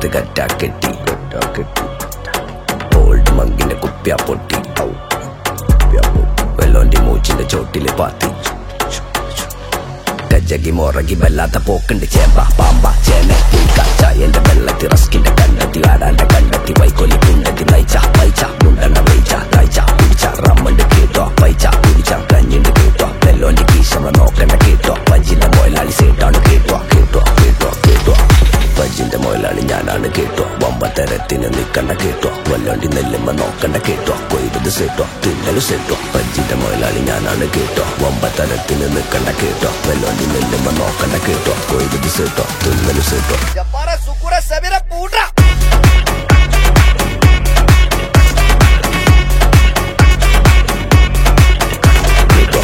കഴുത്ത് കറ്റാ കെട്ടി കറ്റാ കെട്ടി ഓൾഡ് മങ്കിന്റെ കുപ്പിയ പൊട്ടി ഔ, കുപ്പിയ പൊട്ടി. വെല്ലോന്റെ മൂച്ചിന്റെ ചോട്ടില് പാത്തി ഗജകി മൊറകി വല്ലാത്ത പോക്കുണ്ട് ചേമ്പ പാമ്പ ചേന പുൽക്ക ചായന്റെ വെള്ളത്തി റസ്കിന്റെ കണ്ടെത്തി ആടാന്റെ കണ്ടെത്തി വൈക്കോലി കുണ്ടെത്തി നയിച്ച പൈച്ച മുണ്ടണ വൈച്ച തയ്ച്ച പിടിച്ച റമ്മണ്ട് കേട്ടോ പൈച്ച പിടിച്ച കഞ്ഞിണ്ട് കേട്ടോ വെല്ലോന്റെ കീശമ നോക്കണ്ട കേട്ടോ പഞ്ചിന്റെ മുതലാളി സേട്ടാണ് കേട്ടോ കേട്ടോ കേട്ടോ കേട്ടോ പഞ്ചിന്റെ മുതലാളി ഞാനാണ് കേട്ടോ വമ്പത്തരത്തിന് നിക്കണ്ട കേട്ടോ വല്ലോണ്ടി നെല്ലുമ്പ നോക്കണ്ട കേട്ടോ കൊയ്തത് സേട്ടോ തിന്നല് സേട്ടോ പഞ്ചിന്റെ മുതലാളി ഞാനാണ് കേട്ടോ വമ്പത്തരത്തിന് നിക്കണ്ട കേട്ടോ വല്ലോണ്ടി നെല്ലുമ്പ നോക്കണ്ട കേട്ടോ കൊയ്തത് സേട്ടോ തിന്നല് സേട്ടോ Ya para su cura se viene puta. കേട്ടോ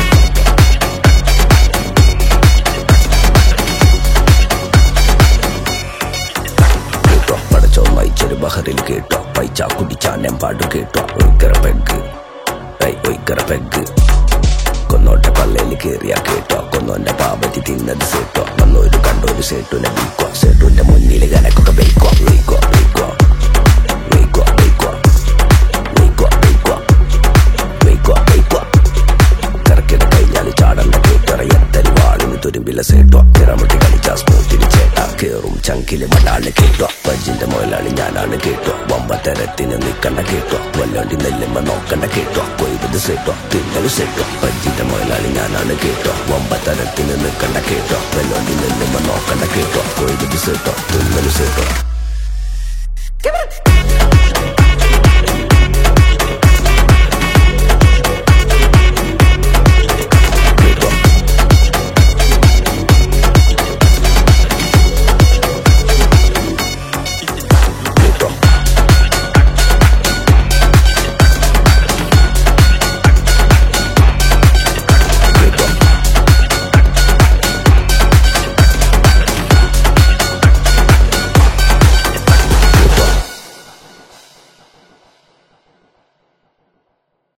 കേട്ടോ പടച്ചോ മൈച്ചൊരു ബഹറിൽ കേട്ടോ പൈച്ച കുടിച്ചാൻ പാടു കേട്ടോ ഒയ്ക്കറ പെഗ് ഐ ഒയ്ക്കറ പെഗ് കൊന്നോട്ടെ പള്ളയിൽ കേറിയ കേട്ടോ കൊന്നോന്റെ പാപത്തി തിന്നത് സേട്ടോ വന്നൊരു കണ്ടൊരു സേട്ടുനെ വീക്കോ സേട്ടുന്റെ മുന്നിൽ കനക്കൊക്കെ വെയ്ക്കോ വെയ്ക്കോ വെയ്ക്കോ വെയ്ക്കോ വെയ്ക്കോ വെയ്ക്കോ വെയ്ക്കോ വെയ്ക്കോ വെയ്ക്കോ കറക്കിട കഴിഞ്ഞാൽ ചാടണ്ട കേട്ടറയത്തരി വാളിന് തുരുമ്പില സേട്ടോ തിറമുട്ടി കളിച്ച സ്മൂത്തിന് ചേട്ട കേറും ചങ്കില് മടാണ് കേട്ടോ പഞ്ചിന്റെ മുതലാളി ഞാനാണ് കേട്ടോ വമ്പത്തരത്തിന് നിക്കണ്ട കേട്ടോ വല്ലോണ്ടി നെല്ലുമ്പ നോക്കണ്ട കേട്ടോ കൊയ്തത് സേട്ടോ തിന്നല് സേട്ടോ പഞ്ചിന്റെ മുതലാളി ഞാനാണ് കേട്ടോ വമ്പത്തരത്തിന് നിക്കണ്ട കേട്ടോ വല്ലോണ്ടി നെല്ലുമ്പ നോക്കണ്ട കേട്ടോ കൊയ്തത് സേട്ടോ തിന്നല് സേട്ടോ